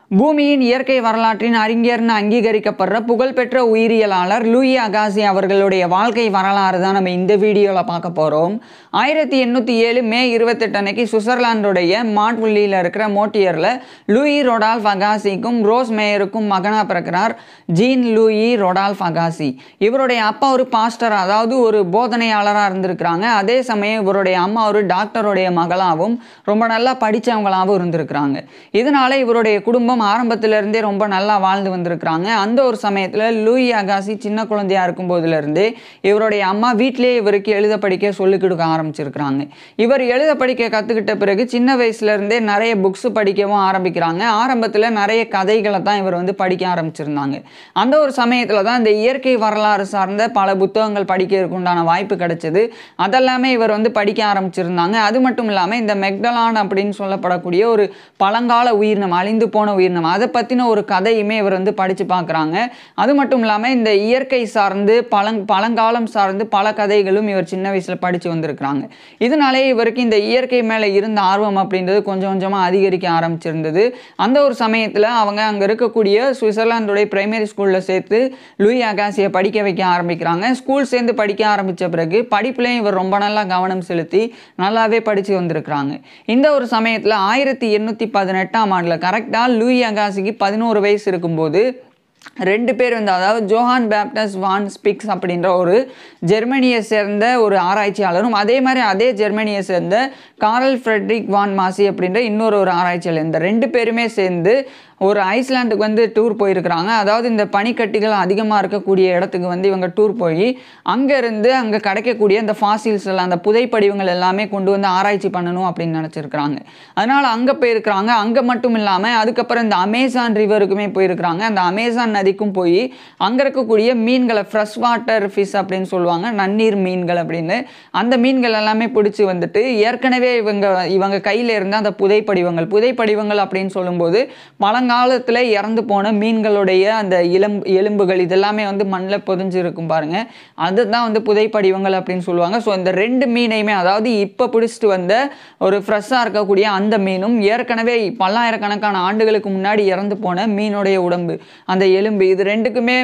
பூமியின் இயற்கை வரலாற்றின் அறிஞர்னு அங்கீகரிக்கப்படுற புகழ்பெற்ற உயிரியலாளர் லூயி அகாசி அவர்களுடைய வாழ்க்கை வரலாறு தான் நம்ம இந்த வீடியோவில் பார்க்க போகிறோம் ஆயிரத்தி எண்ணூற்றி ஏழு மே இருபத்தெட்டு அன்னைக்கு சுவிட்சர்லாந்துடைய மாட்வுல்லியில் இருக்கிற மோட்டியரில் லூயி ரொடால்ஃப் அகாசிக்கும் ரோஸ் மேயருக்கும் மகனாக பிறக்கிறார் ஜீன் லூயி ரொடால்ஃப் அகாசி இவருடைய அப்பா ஒரு பாஸ்டர் அதாவது ஒரு போதனையாளராக இருந்திருக்கிறாங்க அதே சமயம் இவருடைய அம்மா ஒரு டாக்டருடைய மகளாகவும் ரொம்ப நல்லா படித்தவங்களாகவும் இருந்திருக்கிறாங்க இதனால இவருடைய குடும்பம் ஆரம்பத்திலிருந்தே ரொம்ப நல்லா வாழ்ந்து வந்திருக்கிறாங்க அந்த ஒரு சமயத்தில் லூயி அகாசி சின்ன குழந்தையா இருக்கும் போதிலிருந்தே இவருடைய அம்மா வீட்டிலேயே இவருக்கு எழுத படிக்க சொல்லிக் கொடுக்க ஆரம்பிச்சிருக்கிறாங்க இவர் எழுத படிக்க கற்றுக்கிட்ட பிறகு சின்ன வயசுலேருந்தே நிறைய புக்ஸ் படிக்கவும் ஆரம்பிக்கிறாங்க ஆரம்பத்தில் நிறைய கதைகளை தான் இவர் வந்து படிக்க ஆரம்பிச்சிருந்தாங்க அந்த ஒரு சமயத்தில் தான் இந்த இயற்கை வரலாறு சார்ந்த பல புத்தகங்கள் படிக்கிறதுக்கு உண்டான வாய்ப்பு கிடைச்சது அதெல்லாமே இவர் வந்து படிக்க ஆரம்பிச்சிருந்தாங்க அது மட்டும் இல்லாமல் இந்த மெக்டலான் அப்படின்னு சொல்லப்படக்கூடிய ஒரு பழங்கால உயிரினம் அழிந்து போன உயிரினம் அதை பற்றின ஒரு கதையுமே இவர் வந்து படித்து பார்க்குறாங்க அது மட்டும் இல்லாமல் இந்த இயற்கை சார்ந்து பழங் பழங்காலம் சார்ந்து பல கதைகளும் இவர் சின்ன வயசில் படித்து வந்திருக்கிறாங்க இதனாலே இவருக்கு இந்த இயற்கை மேலே இருந்த ஆர்வம் அப்படின்றது கொஞ்சம் கொஞ்சமாக அதிகரிக்க ஆரம்பிச்சிருந்தது அந்த ஒரு சமயத்தில் அவங்க அங்கே இருக்கக்கூடிய சுவிட்சர்லாந்துடைய பிரைமரி ஸ்கூலில் சேர்த்து லூயி அகாசியை படிக்க வைக்க ஆரம்பிக்கிறாங்க ஸ்கூல் சேர்ந்து படிக்க ஆரம்பித்த பிறகு படிப்புலையும் இவர் ரொம்ப நல்லா கவனம் செலுத்தி நல்லாவே படித்து வந்திருக்கிறாங்க இந்த ஒரு சமயத்தில் ஆயிரத்தி எண்ணூற்றி பதினெட்டாம் ஆண்டில் கரெக்டாக லூயி அகாசிக்கு பதினோரு வயசு இருக்கும்போது ரெண்டு பேர் வந்து அதாவது ஜோஹான் பேப்டஸ் வான் ஸ்பிக்ஸ் அப்படின்ற ஒரு ஜெர்மனியை சேர்ந்த ஒரு ஆராய்ச்சியாளரும் அதே மாதிரி அதே ஜெர்மனியை சேர்ந்த காரல் ஃப்ரெட்ரிக் வான் மாசி அப்படின்ற இன்னொரு ஒரு ஆராய்ச்சியாளர் இந்த ரெண்டு பேருமே சேர்ந்து ஒரு ஐஸ்லாண்டுக்கு வந்து டூர் போயிருக்கிறாங்க அதாவது இந்த பனிக்கட்டிகள் அதிகமாக இருக்கக்கூடிய இடத்துக்கு வந்து இவங்க டூர் போய் அங்கேருந்து அங்கே கிடைக்கக்கூடிய அந்த ஃபாசில்ஸ் எல்லாம் அந்த புதைப்படிவங்கள் எல்லாமே கொண்டு வந்து ஆராய்ச்சி பண்ணணும் அப்படின்னு நினச்சிருக்கிறாங்க அதனால் அங்கே போயிருக்கிறாங்க அங்கே மட்டும் இல்லாமல் அதுக்கப்புறம் இந்த அமேசான் ரிவருக்குமே போயிருக்கிறாங்க அந்த அமேசான் நதிக்கும் போய் அங்கே இருக்கக்கூடிய மீன்களை ஃப்ரெஷ் வாட்டர் ஃபிஷ் அப்படின்னு சொல்லுவாங்க நன்னீர் மீன்கள் அப்படின்னு அந்த மீன்கள் எல்லாமே பிடிச்சி வந்துட்டு ஏற்கனவே இவங்க இவங்க கையில் இருந்த அந்த புதைப்படிவங்கள் புதைப்படிவங்கள் அப்படின்னு சொல்லும்போது பழங்காலத்தில் இறந்து போன மீன்களுடைய அந்த இளம் எலும்புகள் இதெல்லாமே வந்து மண்ணில் பொதிஞ்சு இருக்கும் பாருங்க அதுதான் வந்து புதைப்படிவங்கள் அப்படின்னு சொல்லுவாங்க ஸோ இந்த ரெண்டு மீனையுமே அதாவது இப்போ பிடிச்சிட்டு வந்த ஒரு ஃப்ரெஷ்ஷாக இருக்கக்கூடிய அந்த மீனும் ஏற்கனவே பல்லாயிரக்கணக்கான ஆண்டுகளுக்கு முன்னாடி இறந்து போன மீனுடைய உடம்பு அந்த எலும்பு இது ரெண்டுக்குமே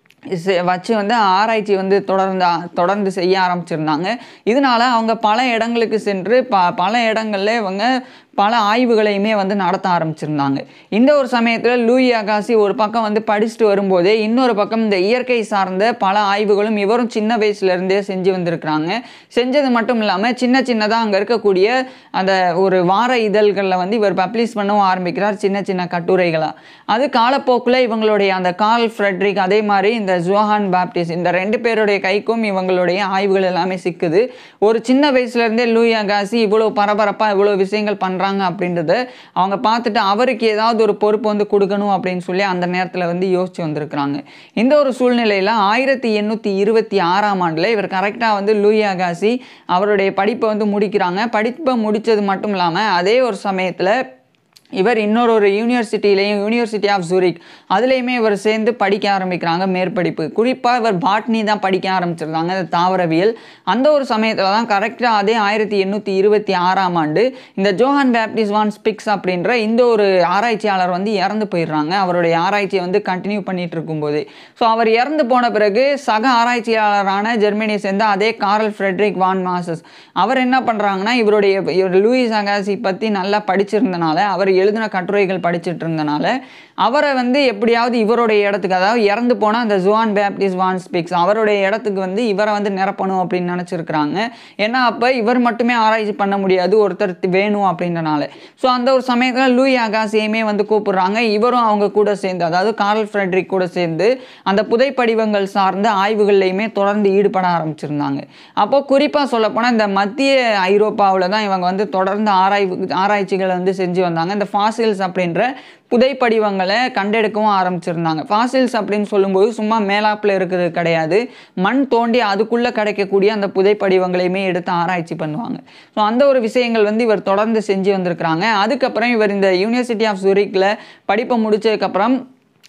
செ- வச்சு வந்து ஆராய்ச்சி வந்து தொடர்ந்து தொடர்ந்து செய்ய ஆரம்பிச்சிருந்தாங்க இதனால அவங்க பல இடங்களுக்கு சென்று ப பல இடங்கள்ல இவங்க பல ஆய்வுகளையுமே வந்து நடத்த ஆரம்பிச்சிருந்தாங்க இந்த ஒரு சமயத்தில் லூயி அகாசி ஒரு பக்கம் வந்து படிச்சுட்டு வரும்போதே இன்னொரு பக்கம் இந்த இயற்கை சார்ந்த பல ஆய்வுகளும் இவரும் சின்ன வயசுலேருந்தே செஞ்சு வந்திருக்கிறாங்க செஞ்சது மட்டும் இல்லாமல் சின்ன சின்னதாக அங்கே இருக்கக்கூடிய அந்த ஒரு வார இதழ்களில் வந்து இவர் பப்ளிஷ் பண்ணவும் ஆரம்பிக்கிறார் சின்ன சின்ன கட்டுரைகளாக அது காலப்போக்கில் இவங்களுடைய அந்த கார்ல் ஃப்ரெட்ரிக் அதே மாதிரி இந்த ஜோஹான் பாப்டிஸ் இந்த ரெண்டு பேருடைய கைக்கும் இவங்களுடைய ஆய்வுகள் எல்லாமே சிக்குது ஒரு சின்ன வயசுலேருந்தே லூயி அகாசி இவ்வளோ பரபரப்பாக இவ்வளோ விஷயங்கள் பண்ணுறாங்க அப்படின்றத அவங்க பார்த்துட்டு அவருக்கு ஏதாவது ஒரு பொறுப்பு வந்து கொடுக்கணும் அப்படின்னு சொல்லி அந்த நேரத்தில் வந்து யோசிச்சு வந்திருக்கிறாங்க இந்த ஒரு சூழ்நிலையில் ஆயிரத்தி எண்ணூற்றி இருபத்தி ஆறாம் ஆண்டில் இவர் கரெக்டாக வந்து லூயி அகாசி அவருடைய படிப்பை வந்து முடிக்கிறாங்க படிப்பை முடித்தது மட்டும் இல்லாமல் அதே ஒரு சமயத்தில் இவர் இன்னொரு ஒரு யூனிவர்சிட்டிலையும் யூனிவர்சிட்டி ஆஃப் ஜூரிக் அதுலேயுமே இவர் சேர்ந்து படிக்க ஆரம்பிக்கிறாங்க மேற்படிப்பு குறிப்பாக இவர் பாட்னி தான் படிக்க ஆரம்பிச்சிருந்தாங்க இந்த தாவரவியல் அந்த ஒரு சமயத்தில் தான் கரெக்டாக அதே ஆயிரத்தி எண்ணூற்றி இருபத்தி ஆறாம் ஆண்டு இந்த ஜோஹான் பேப்டிஸ் வான் ஸ்பிக்ஸ் அப்படின்ற இந்த ஒரு ஆராய்ச்சியாளர் வந்து இறந்து போயிடுறாங்க அவருடைய ஆராய்ச்சியை வந்து கண்டினியூ பண்ணிட்டு இருக்கும்போது ஸோ அவர் இறந்து போன பிறகு சக ஆராய்ச்சியாளரான ஜெர்மனியை சேர்ந்த அதே காரல் ஃப்ரெட்ரிக் வான் மாசஸ் அவர் என்ன பண்ணுறாங்கன்னா இவருடைய இவர் லூயிஸ் அகாசி பற்றி நல்லா படிச்சிருந்தனால அவர் எழுதின கட்டுரைகள் படிச்சிட்டு இருந்தனால அவரை வந்து எப்படியாவது இவருடைய இடத்துக்கு அதாவது இறந்து போன அந்த ஜுவான் பேப்டிஸ் வான் ஸ்பிக்ஸ் அவருடைய இடத்துக்கு வந்து இவரை வந்து நிரப்பணும் அப்படின்னு நினச்சிருக்கிறாங்க ஏன்னா அப்போ இவர் மட்டுமே ஆராய்ச்சி பண்ண முடியாது ஒருத்தர் வேணும் அப்படின்றனால ஸோ அந்த ஒரு சமயத்தில் லூயி அகாசியுமே வந்து கூப்பிடுறாங்க இவரும் அவங்க கூட சேர்ந்து அதாவது கார்ல் ஃப்ரெட்ரிக் கூட சேர்ந்து அந்த புதைப்படிவங்கள் சார்ந்த ஆய்வுகள்லையுமே தொடர்ந்து ஈடுபட ஆரம்பிச்சிருந்தாங்க அப்போ குறிப்பாக சொல்லப்போனால் இந்த மத்திய ஐரோப்பாவில் தான் இவங்க வந்து தொடர்ந்து ஆராய்வு ஆராய்ச்சிகளை வந்து செஞ்சு வந்தாங்க இந்த ஃபாசில்ஸ் அப்படின்ற புதைப்படிவங்களை கண்டெடுக்கவும் ஆரம்பிச்சிருந்தாங்க ஃபாசில்ஸ் அப்படின்னு சொல்லும்போது சும்மா மேலாப்பில் இருக்கிறது கிடையாது மண் தோண்டி அதுக்குள்ளே கிடைக்கக்கூடிய அந்த புதைப்படிவங்களையுமே எடுத்து ஆராய்ச்சி பண்ணுவாங்க ஸோ அந்த ஒரு விஷயங்கள் வந்து இவர் தொடர்ந்து செஞ்சு வந்திருக்கிறாங்க அதுக்கப்புறம் இவர் இந்த யூனிவர்சிட்டி ஆஃப் ஜூரிக்கில் படிப்பை முடிச்சதுக்கப்புறம்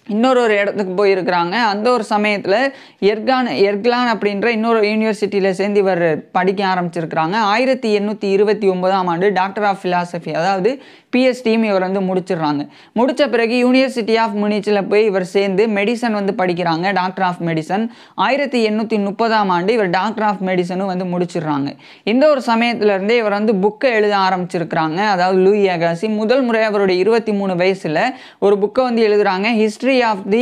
இன்னொரு ஒரு இடத்துக்கு போயிருக்கிறாங்க அந்த ஒரு சமயத்தில் எர்கான் எர்க்லான் அப்படின்ற இன்னொரு யூனிவர்சிட்டியில் சேர்ந்து இவர் படிக்க ஆரம்பிச்சிருக்கிறாங்க ஆயிரத்தி எண்ணூற்றி இருபத்தி ஒன்பதாம் ஆண்டு டாக்டர் ஆஃப் ஃபிலாசபி அதாவது பிஎஸ்டியும் இவர் வந்து முடிச்சிடுறாங்க முடித்த பிறகு யூனிவர்சிட்டி ஆஃப் முனிச்சில் போய் இவர் சேர்ந்து மெடிசன் வந்து படிக்கிறாங்க டாக்டர் ஆஃப் மெடிசன் ஆயிரத்தி எண்ணூற்றி முப்பதாம் ஆண்டு இவர் டாக்டர் ஆஃப் மெடிசனும் வந்து முடிச்சிடுறாங்க இந்த ஒரு சமயத்திலேருந்தே இவர் வந்து புக்கை எழுத ஆரம்பிச்சிருக்கிறாங்க அதாவது லூயி அகாசி முதல் முறை அவருடைய இருபத்தி மூணு வயசில் ஒரு புக்கை வந்து எழுதுகிறாங்க history of the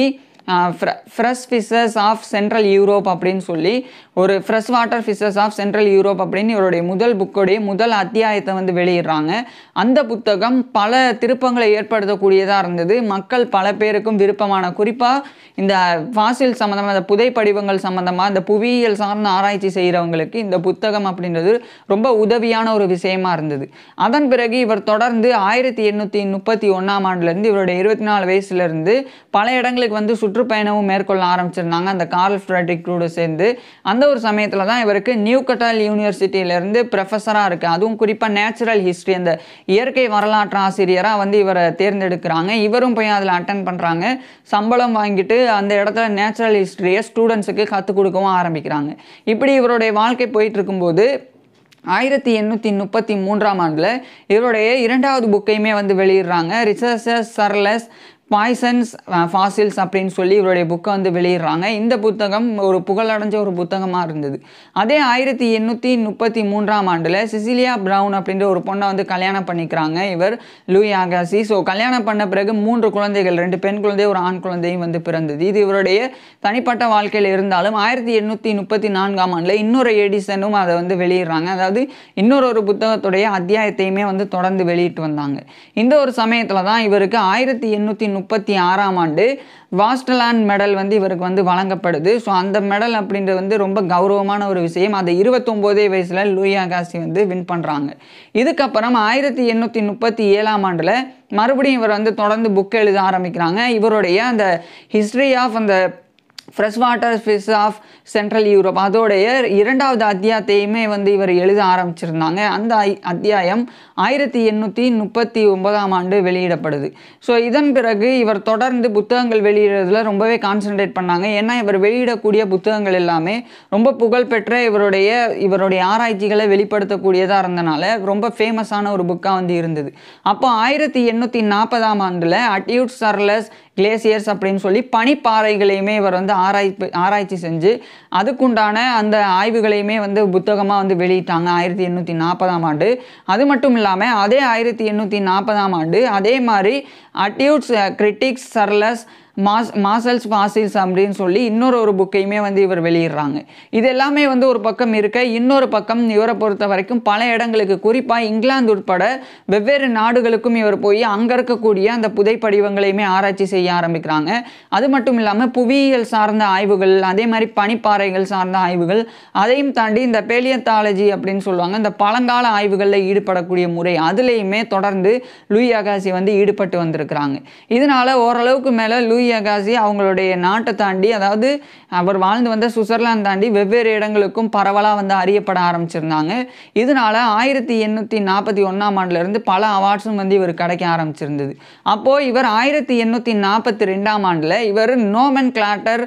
fresh fishes of central Europe அப்படின்னு சொல்லி ஒரு fresh water fishes of central Europe அப்படின்னு இவருடைய முதல் புக்கோடைய முதல் அத்தியாயத்தை வந்து வெளியிடுறாங்க அந்த புத்தகம் பல திருப்பங்களை ஏற்படுத்தக்கூடியதாக இருந்தது மக்கள் பல பேருக்கும் விருப்பமான குறிப்பாக இந்த ஃபாசில் சம்மந்தமாக இந்த புதைப்படிவங்கள் சம்மந்தமாக இந்த புவியியல் சார்ந்த ஆராய்ச்சி செய்கிறவங்களுக்கு இந்த புத்தகம் அப்படின்றது ரொம்ப உதவியான ஒரு விஷயமா இருந்தது அதன் பிறகு இவர் தொடர்ந்து ஆயிரத்தி எண்ணூற்றி முப்பத்தி ஒன்றாம் ஆண்டுலேருந்து இவருடைய இருபத்தி நாலு வயசுலேருந்து பல இடங்களுக்கு வந்து சுற்றுப்பயணமும் மேற்கொள்ள ஆரம்பிச்சிருந்தாங்க அந்த கார்ல் ஃப்ரெட்ரிக்கோடு சேர்ந்து அந்த ஒரு சமயத்தில் தான் இவருக்கு நியூ கட்டால் யூனிவர்சிட்டியிலேருந்து ப்ரொஃபஸராக இருக்குது அதுவும் குறிப்பாக நேச்சுரல் ஹிஸ்ட்ரி அந்த இயற்கை வரலாற்று ஆசிரியராக வந்து இவரை தேர்ந்தெடுக்கிறாங்க இவரும் போய் அதில் அட்டன் பண்ணுறாங்க சம்பளம் வாங்கிட்டு அந்த இடத்துல நேச்சுரல் ஹிஸ்ட்ரியை ஸ்டூடெண்ட்ஸுக்கு கற்றுக் கொடுக்கவும் ஆரம்பிக்கிறாங்க இப்படி இவருடைய வாழ்க்கை போயிட்டு இருக்கும்போது ஆயிரத்தி எண்ணூற்றி முப்பத்தி மூன்றாம் ஆண்டில் இவருடைய இரண்டாவது புக்கையுமே வந்து வெளியிடுறாங்க ரிசர்ச்சஸ் சர்லஸ் பாய்சன்ஸ் ஃபாசில்ஸ் அப்படின்னு சொல்லி இவருடைய புக்கை வந்து வெளியிடுறாங்க இந்த புத்தகம் ஒரு புகழடைஞ்ச ஒரு புத்தகமாக இருந்தது அதே ஆயிரத்தி எண்ணூற்றி முப்பத்தி மூன்றாம் ஆண்டில் சிசிலியா ப்ரவுன் அப்படின்ற ஒரு பொண்ணை வந்து கல்யாணம் பண்ணிக்கிறாங்க இவர் லூயி ஆகாசி ஸோ கல்யாணம் பண்ண பிறகு மூன்று குழந்தைகள் ரெண்டு பெண் குழந்தை ஒரு ஆண் குழந்தையும் வந்து பிறந்தது இது இவருடைய தனிப்பட்ட வாழ்க்கையில் இருந்தாலும் ஆயிரத்தி எண்ணூற்றி முப்பத்தி நான்காம் ஆண்டில் இன்னொரு எடிசனும் அதை வந்து வெளியிடுறாங்க அதாவது இன்னொரு ஒரு புத்தகத்துடைய அத்தியாயத்தையுமே வந்து தொடர்ந்து வெளியிட்டு வந்தாங்க இந்த ஒரு சமயத்தில் தான் இவருக்கு ஆயிரத்தி எண்ணூற்றி முப்பத்தி ஆறாம் ஆண்டு வாஸ்டலான் மெடல் வந்து இவருக்கு வந்து வழங்கப்படுது ஸோ அந்த மெடல் அப்படின்றது வந்து ரொம்ப கௌரவமான ஒரு விஷயம் அதை இருபத்தொம்போதே வயசில் லூயா காசி வந்து வின் பண்ணுறாங்க இதுக்கப்புறம் ஆயிரத்தி எண்ணூற்றி முப்பத்தி ஏழாம் ஆண்டில் மறுபடியும் இவர் வந்து தொடர்ந்து புக் எழுத ஆரம்பிக்கிறாங்க இவருடைய அந்த ஹிஸ்ட்ரி ஆஃப் அந்த fresh water fish of central Europe அதோடைய இரண்டாவது அத்தியாயத்தையுமே வந்து இவர் எழுத ஆரம்பிச்சிருந்தாங்க அந்த ஐ- அத்தியாயம் ஆயிரத்தி எண்ணூற்றி முப்பத்தி ஒன்பதாம் ஆண்டு வெளியிடப்படுது ஸோ இதன் பிறகு இவர் தொடர்ந்து புத்தகங்கள் வெளியிடுறதுல ரொம்பவே கான்சென்ட்ரேட் பண்ணாங்க ஏன்னா இவர் வெளியிடக்கூடிய புத்தகங்கள் எல்லாமே ரொம்ப புகழ்பெற்ற இவருடைய இவருடைய ஆராய்ச்சிகளை வெளிப்படுத்தக்கூடியதாக இருந்தனால ரொம்ப ஃபேமஸான ஒரு புக்காக வந்து இருந்தது அப்போ ஆயிரத்தி எண்ணூற்றி நாற்பதாம் ஆண்டில் அட்யூட் சர்லஸ் கிளேசியர்ஸ் அப்படின்னு சொல்லி பனிப்பாறைகளையுமே இவர் வந்து ஆராய்ப்பு ஆராய்ச்சி செஞ்சு அதுக்குண்டான அந்த ஆய்வுகளையுமே வந்து புத்தகமாக வந்து வெளியிட்டாங்க ஆயிரத்தி எண்ணூற்றி நாற்பதாம் ஆண்டு அது மட்டும் இல்லாமல் அதே ஆயிரத்தி எண்ணூற்றி நாற்பதாம் ஆண்டு அதே மாதிரி அட்யூட்ஸ் கிரிட்டிக்ஸ் சர்லஸ் மாஸ் மாசல்ஸ் ஃபாசில்ஸ் அப்படின்னு சொல்லி இன்னொரு ஒரு புக்கையுமே வந்து இவர் வெளியிடுறாங்க இது எல்லாமே வந்து ஒரு பக்கம் இருக்க இன்னொரு பக்கம் இவரை பொறுத்த வரைக்கும் பல இடங்களுக்கு குறிப்பாக இங்கிலாந்து உட்பட வெவ்வேறு நாடுகளுக்கும் இவர் போய் அங்கே இருக்கக்கூடிய அந்த புதைப்படிவங்களையுமே ஆராய்ச்சி செய்ய ஆரம்பிக்கிறாங்க அது மட்டும் இல்லாமல் புவியியல் சார்ந்த ஆய்வுகள் அதே மாதிரி பனிப்பாறைகள் சார்ந்த ஆய்வுகள் அதையும் தாண்டி இந்த பேலியத்தாலஜி அப்படின்னு சொல்லுவாங்க இந்த பழங்கால ஆய்வுகளில் ஈடுபடக்கூடிய முறை அதுலேயுமே தொடர்ந்து லூயி அகாசி வந்து ஈடுபட்டு வந்திருக்கிறாங்க இதனால ஓரளவுக்கு மேலே லூயி அகாசி அவங்களுடைய நாட்டை தாண்டி அதாவது அவர் வாழ்ந்து வந்த சுவிட்சர்லாந்து தாண்டி வெவ்வேறு இடங்களுக்கும் பரவலாக வந்து அறியப்பட ஆரம்பிச்சிருந்தாங்க இதனால ஆயிரத்தி எண்ணூற்றி நாற்பத்தி ஒன்றாம் ஆண்டுலேருந்து பல அவார்ட்ஸும் வந்து இவர் கிடைக்க ஆரம்பிச்சிருந்தது அப்போது இவர் ஆயிரத்தி எண்ணூற்றி நாற்பத்தி ரெண்டாம் ஆண்டில் இவர் நோமன் கிளாட்டர்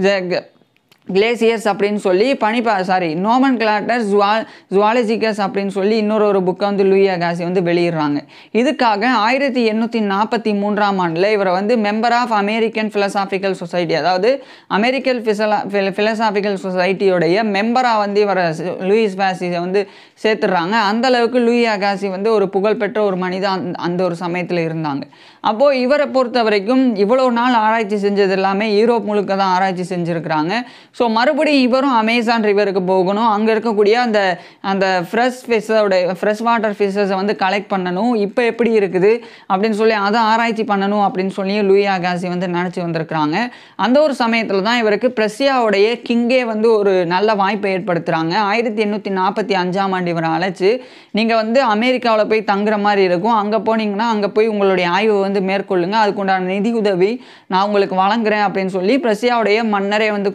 கிளேசியர்ஸ் அப்படின்னு சொல்லி பனிப்பா சாரி நோமன் கிளாட்டர் ஜுவா ஜுவாலஜிகஸ் அப்படின்னு சொல்லி இன்னொரு ஒரு புக்கை வந்து லூயா காசி வந்து வெளியிடுறாங்க இதுக்காக ஆயிரத்தி எண்ணூற்றி நாற்பத்தி மூன்றாம் ஆண்டில் இவரை வந்து member of American philosophical society அதாவது அமெரிக்கன் ஃபிசலா ஃபிலசாபிக்கல் சொசைட்டியோடைய மெம்பராக வந்து இவரை சி- லூயிஸ் பாசிஸை வந்து சேர்த்துடுறாங்க அந்த அளவுக்கு லூயி அகாசி வந்து ஒரு புகழ்பெற்ற ஒரு மனிதன் அந்த- அந்த ஒரு சமயத்தில் இருந்தாங்க அப்போது இவரை பொறுத்த வரைக்கும் இவ்வளோ நாள் ஆராய்ச்சி செஞ்சது எல்லாமே யூரோப் முழுக்க தான் ஆராய்ச்சி செஞ்சுருக்கிறாங்க ஸோ மறுபடியும் இவரும் அமேசான் ரிவருக்கு போகணும் அங்கே இருக்கக்கூடிய அந்த அந்த ஃப்ரெஷ் ஃபிஷ்ஷோட ஃப்ரெஷ் வாட்டர் ஃபிஷ்ஷஸை வந்து கலெக்ட் பண்ணணும் இப்போ எப்படி இருக்குது அப்படின்னு சொல்லி அதை ஆராய்ச்சி பண்ணணும் அப்படின்னு சொல்லி லூயி அகாசி வந்து நினச்சி வந்திருக்கிறாங்க அந்த ஒரு சமயத்தில் தான் இவருக்கு பிரஸ்யாவுடைய கிங்கே வந்து ஒரு நல்ல வாய்ப்பை ஏற்படுத்துகிறாங்க ஆயிரத்தி எண்ணூற்றி நாற்பத்தி அஞ்சாம் ஆண்டு இவரை அழைச்சு நீங்கள் வந்து அமெரிக்காவில் போய் தங்குற மாதிரி இருக்கும் அங்கே போனீங்கன்னா அங்கே போய் உங்களுடைய ஆய்வை வந்து மேற்கொள்ளுங்க அதுக்குண்டான நிதி உதவி நான் உங்களுக்கு வழங்குறேன் அப்படின்னு சொல்லி பிரஸ்யாவுடைய மன்னரே வந்து கொடுத்துட்றாங்க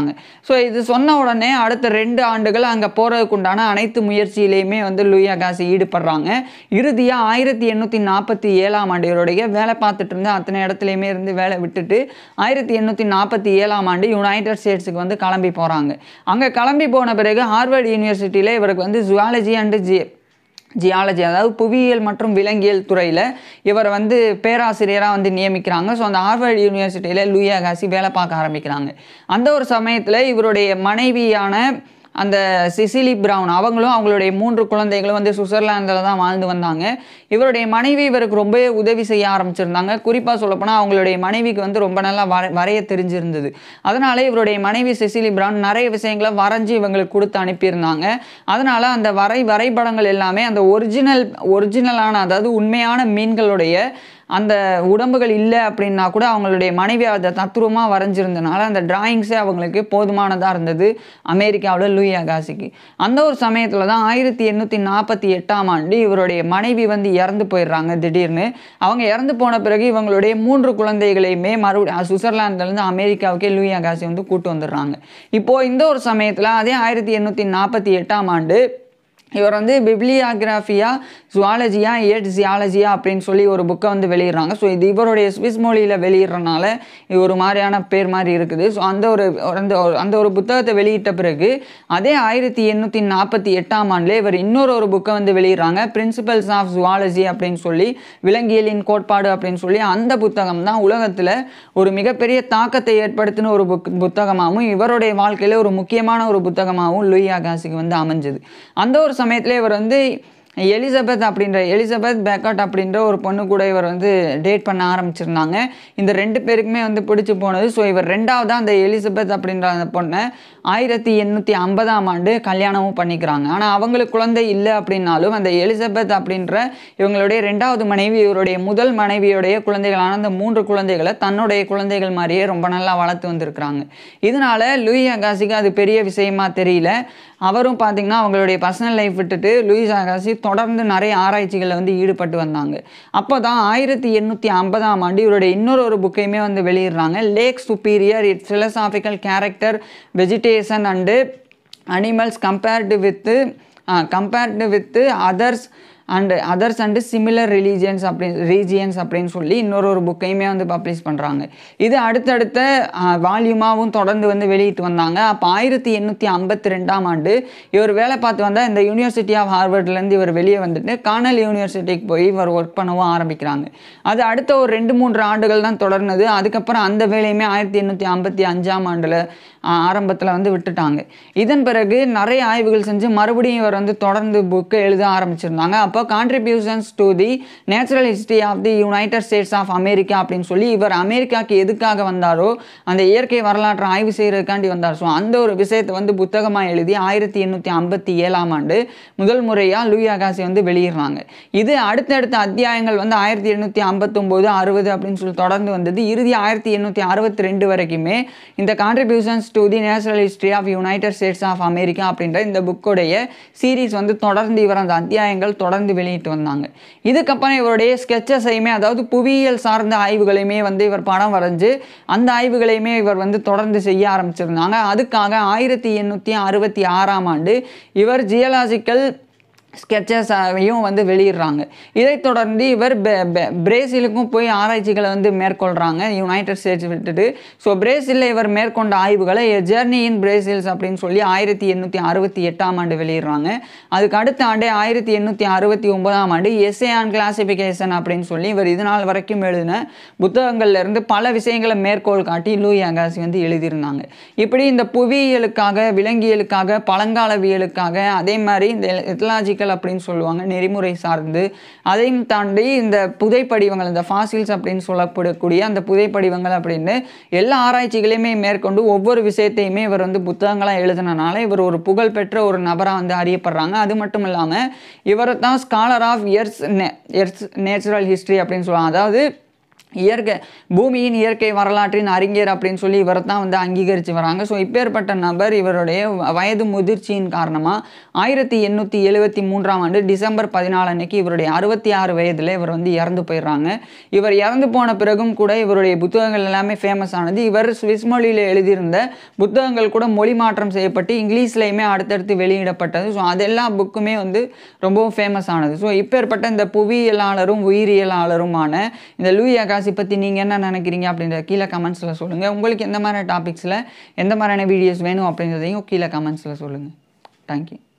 சொல்கிறாங்க ஸோ இது சொன்ன உடனே அடுத்த ரெண்டு ஆண்டுகள் அங்கே போகிறதுக்கு உண்டான அனைத்து முயற்சியிலையுமே வந்து லூயி அகாசி ஈடுபடுறாங்க இறுதியாக ஆயிரத்தி எண்ணூற்றி நாற்பத்தி ஏழாம் ஆண்டு இவருடைய வேலை பார்த்துட்டு இருந்த அத்தனை இடத்துலையுமே இருந்து வேலை விட்டுட்டு ஆயிரத்தி எண்ணூற்றி நாற்பத்தி ஏழாம் ஆண்டு யுனைடெட் ஸ்டேட்ஸுக்கு வந்து கிளம்பி போகிறாங்க அங்கே கிளம்பி போன பிறகு ஹார்வர்ட் யூனிவர்சிட்டியில் இவருக்கு வந்து ஜுவாலஜி அண்டு ஜி ஜியாலஜி அதாவது புவியியல் மற்றும் விலங்கியல் துறையில் இவர் வந்து பேராசிரியராக வந்து நியமிக்கிறாங்க ஸோ அந்த ஹார்வர்ட் யூனிவர்சிட்டியில் லூயா காசி வேலை பார்க்க ஆரம்பிக்கிறாங்க அந்த ஒரு சமயத்தில் இவருடைய மனைவியான அந்த சிசிலி பிரவுன் அவங்களும் அவங்களுடைய மூன்று குழந்தைகளும் வந்து சுவிட்சர்லாந்தில் தான் வாழ்ந்து வந்தாங்க இவருடைய மனைவி இவருக்கு ரொம்பவே உதவி செய்ய ஆரம்பிச்சிருந்தாங்க குறிப்பாக சொல்லப்போனால் அவங்களுடைய மனைவிக்கு வந்து ரொம்ப நல்லா வர வரைய தெரிஞ்சிருந்தது அதனால இவருடைய மனைவி சிசிலி பிரவுன் நிறைய விஷயங்களை வரைஞ்சி இவங்களுக்கு கொடுத்து அனுப்பியிருந்தாங்க அதனால அந்த வரை வரைபடங்கள் எல்லாமே அந்த ஒரிஜினல் ஒரிஜினலான அதாவது உண்மையான மீன்களுடைய அந்த உடம்புகள் இல்லை அப்படின்னா கூட அவங்களுடைய மனைவி அதை தத்துருவமாக வரைஞ்சிருந்தனால அந்த டிராயிங்ஸே அவங்களுக்கு போதுமானதாக இருந்தது அமெரிக்காவில் லூயி அகாசிக்கு அந்த ஒரு சமயத்தில் தான் ஆயிரத்தி எண்ணூற்றி நாற்பத்தி எட்டாம் ஆண்டு இவருடைய மனைவி வந்து இறந்து போயிடுறாங்க திடீர்னு அவங்க இறந்து போன பிறகு இவங்களுடைய மூன்று குழந்தைகளையுமே மறுபடியும் சுவிட்சர்லாந்துலேருந்து அமெரிக்காவுக்கே லூயி அகாசி வந்து கூட்டு வந்துடுறாங்க இப்போது இந்த ஒரு சமயத்தில் அதே ஆயிரத்தி எண்ணூற்றி நாற்பத்தி எட்டாம் ஆண்டு இவர் வந்து பிப்ளியாகிராஃபியா ஜுவாலஜியா ஏட் ஜியாலஜியா அப்படின்னு சொல்லி ஒரு புக்கை வந்து வெளியிடுறாங்க ஸோ இது இவருடைய ஸ்விஸ் மொழியில் வெளியிடுறனால இது ஒரு மாதிரியான பேர் மாதிரி இருக்குது ஸோ அந்த ஒரு அந்த ஒரு அந்த ஒரு புத்தகத்தை வெளியிட்ட பிறகு அதே ஆயிரத்தி எண்ணூற்றி நாற்பத்தி எட்டாம் ஆண்டில் இவர் இன்னொரு ஒரு புக்கை வந்து வெளியிடுறாங்க பிரின்சிபல்ஸ் ஆஃப் ஜுவாலஜி அப்படின்னு சொல்லி விலங்கியலின் கோட்பாடு அப்படின்னு சொல்லி அந்த புத்தகம் தான் உலகத்தில் ஒரு மிகப்பெரிய தாக்கத்தை ஏற்படுத்தின ஒரு புக் புத்தகமாகவும் இவருடைய வாழ்க்கையில் ஒரு முக்கியமான ஒரு புத்தகமாகவும் லூயி அகாசிக்கு வந்து அமைஞ்சது அந்த ஒரு சமயத்தில் இவர் வந்து எலிசபெத் அப்படின்ற எலிசபெத் பேக்கட் அப்படின்ற ஒரு பொண்ணு கூட இவர் வந்து டேட் பண்ண ஆரம்பிச்சிருந்தாங்க இந்த ரெண்டு பேருக்குமே வந்து பிடிச்சி போனது ஸோ இவர் ரெண்டாவதாக அந்த எலிசபெத் அப்படின்ற அந்த பொண்ணை ஆயிரத்தி எண்ணூற்றி ஐம்பதாம் ஆண்டு கல்யாணமும் பண்ணிக்கிறாங்க ஆனால் அவங்களுக்கு குழந்தை இல்லை அப்படின்னாலும் அந்த எலிசபெத் அப்படின்ற இவங்களுடைய ரெண்டாவது மனைவி இவருடைய முதல் மனைவியுடைய குழந்தைகளான அந்த மூன்று குழந்தைகளை தன்னுடைய குழந்தைகள் மாதிரியே ரொம்ப நல்லா வளர்த்து வந்திருக்கிறாங்க இதனால லூயி அகாசிக்கு அது பெரிய விஷயமா தெரியல அவரும் பார்த்தீங்கன்னா அவங்களுடைய பர்சனல் லைஃப் விட்டுட்டு லூயிஸ் அகாசி தொடர்ந்து நிறைய ஆராய்ச்சிகளில் வந்து ஈடுபட்டு வந்தாங்க அப்போ தான் ஆயிரத்தி எண்ணூற்றி ஐம்பதாம் ஆண்டு இவருடைய இன்னொரு ஒரு புக்கையுமே வந்து வெளியிடுறாங்க lake superior its philosophical character vegetation and animals compared with compared with others and others and similar religions அப்படின்னு ரீஜியன்ஸ் அப்படின்னு சொல்லி இன்னொரு ஒரு புக்கையுமே வந்து பப்ளிஷ் பண்ணுறாங்க இது அடுத்தடுத்த வால்யூமாகவும் தொடர்ந்து வந்து வெளியிட்டு வந்தாங்க அப்போ ஆயிரத்தி எண்ணூற்றி ஐம்பத்தி ரெண்டாம் ஆண்டு இவர் வேலை பார்த்து வந்தால் இந்த யூனிவர்சிட்டி ஆஃப் ஹார்வர்ட்லேருந்து இவர் வெளியே வந்துட்டு கானல் யூனிவர்சிட்டிக்கு போய் இவர் ஒர்க் பண்ணவும் ஆரம்பிக்கிறாங்க அது அடுத்த ஒரு ரெண்டு மூன்று ஆண்டுகள் தான் தொடர்ந்தது அதுக்கப்புறம் அந்த வேலையுமே ஆயிரத்தி எண்ணூற்றி ஐம்பத்தி அஞ்சாம் ஆண்டில் ஆரம்பத்தில் வந்து விட்டுட்டாங்க இதன் பிறகு நிறைய ஆய்வுகள் செஞ்சு மறுபடியும் இவர் வந்து தொடர்ந்து புக்கு எழுத ஆரம்பிச்சிருந்தாங்க அப்போ contributions to the natural history of the United States of America அப்படின்னு சொல்லி இவர் அமெரிக்காவுக்கு எதுக்காக வந்தாரோ அந்த இயற்கை வரலாற்றை ஆய்வு செய்கிறதுக்காண்டி வந்தார் ஸோ அந்த ஒரு விஷயத்தை வந்து புத்தகமாக எழுதி ஆயிரத்தி எண்ணூற்றி ஐம்பத்தி ஏழாம் ஆண்டு முதல் முறையாக லூயி அகாசி வந்து வெளியிடுறாங்க இது அடுத்தடுத்த அத்தியாயங்கள் வந்து ஆயிரத்தி எண்ணூற்றி ஐம்பத்தொம்போது அறுபது அப்படின்னு சொல்லி தொடர்ந்து வந்தது இறுதி ஆயிரத்தி எண்ணூற்றி அறுபத்தி ரெண்டு வரைக்குமே இந்த contributions to the natural history of United States of America அப்படின்ற இந்த புக்கோடைய சீரீஸ் வந்து தொடர்ந்து இவர் அந்த அத்தியாயங்கள் தொடர்ந்து வெளியிட்டு வந்தாங்க இதுக்கப்புறம் இவருடைய ஸ்கெச்சஸையுமே அதாவது புவியியல் சார்ந்த ஆய்வுகளையுமே வந்து இவர் படம் வரைஞ்சு அந்த ஆய்வுகளையுமே இவர் வந்து தொடர்ந்து செய்ய ஆரம்பிச்சிருந்தாங்க அதுக்காக ஆயிரத்தி எண்ணூற்றி அறுபத்தி ஆறாம் ஆண்டு இவர் ஜியலாஜிக்கல் ஸ்கெச்சஸையும் வந்து வெளியிடுறாங்க இதைத் தொடர்ந்து இவர் பெ- பெ- பிரேசிலுக்கும் போய் ஆராய்ச்சிகளை வந்து மேற்கொள்கிறாங்க யுனைடெட் ஸ்டேட்ஸ் விட்டுட்டு ஸோ பிரேசிலில் இவர் மேற்கொண்ட ஆய்வுகளை ஜெர்னி இன் பிரேசில்ஸ் அப்படின்னு சொல்லி ஆயிரத்தி எண்ணூற்றி அறுபத்தி எட்டாம் ஆண்டு வெளியிடுறாங்க அதுக்கு அடுத்த ஆண்டே ஆயிரத்தி எண்ணூற்றி அறுபத்தி ஒன்பதாம் ஆண்டு எஸ்ஏ ஆன் கிளாசிஃபிகேஷன் அப்படின்னு சொல்லி இவர் இது நாள் வரைக்கும் எழுதின புத்தகங்கள்ல இருந்து பல விஷயங்களை மேற்கோள் காட்டி லூயி அகாசி வந்து எழுதியிருந்தாங்க இப்படி இந்த புவியியலுக்காக விலங்கியலுக்காக பழங்காலவியலுக்காக அதே மாதிரி இந்த எத்தலாஜிக்கல் அப்படின்னு சொல்லுவாங்க நெறிமுறை சார்ந்து அதையும் தாண்டி இந்த புதைப்படிவங்கள் இந்த ஃபாசில்ஸ் அப்படின்னு சொல்லப்படக்கூடிய அந்த புதைப்படிவங்கள் அப்படின்னு எல்லா ஆராய்ச்சிகளையுமே மேற்கொண்டு ஒவ்வொரு விஷயத்தையுமே இவர் வந்து புத்தகங்களாக எழுதினனால இவர் ஒரு புகழ்பெற்ற ஒரு நபராக வந்து அறியப்படுறாங்க அது மட்டும் இல்லாமல் இவரை தான் ஸ்காலர் ஆஃப் எர்ஸ் எர்ஸ் நேச்சுரல் ஹிஸ்ட்ரி அப்படின்னு சொல்லுவாங்க அதாவது இயற்கை பூமியின் இயற்கை வரலாற்றின் அறிஞர் அப்படின்னு சொல்லி இவரை தான் வந்து அங்கீகரித்து வராங்க ஸோ இப்பேற்பட்ட நபர் இவருடைய வயது முதிர்ச்சியின் காரணமாக ஆயிரத்தி எண்ணூற்றி எழுபத்தி மூன்றாம் ஆண்டு டிசம்பர் பதினாலு அன்னைக்கு இவருடைய அறுபத்தி ஆறு வயதில் இவர் வந்து இறந்து போயிடுறாங்க இவர் இறந்து போன பிறகும் கூட இவருடைய புத்தகங்கள் எல்லாமே ஃபேமஸ் ஆனது இவர் சுவிஸ் மொழியில் எழுதியிருந்த புத்தகங்கள் கூட மொழி மாற்றம் செய்யப்பட்டு இங்கிலீஷ்லையுமே அடுத்தடுத்து வெளியிடப்பட்டது ஸோ அதெல்லா புக்குமே வந்து ரொம்பவும் ஃபேமஸ் ஆனது ஸோ இப்பேற்பட்ட இந்த புவியியலாளரும் உயிரியலாளருமான இந்த லூயி அகாசி பற்றி நீங்கள் என்ன நினைக்கிறீங்க அப்படின்றத கீழே கமெண்ட்ஸில் சொல்லுங்கள் உங்களுக்கு எந்த மாதிரி டாபிக்ஸில் எந்த மாதிரியான வீடியோஸ் வேணும் அப்படின்றதையும் கீழே கமெண்ட்ஸில் சொல்லுங்கள் தேங்க்யூ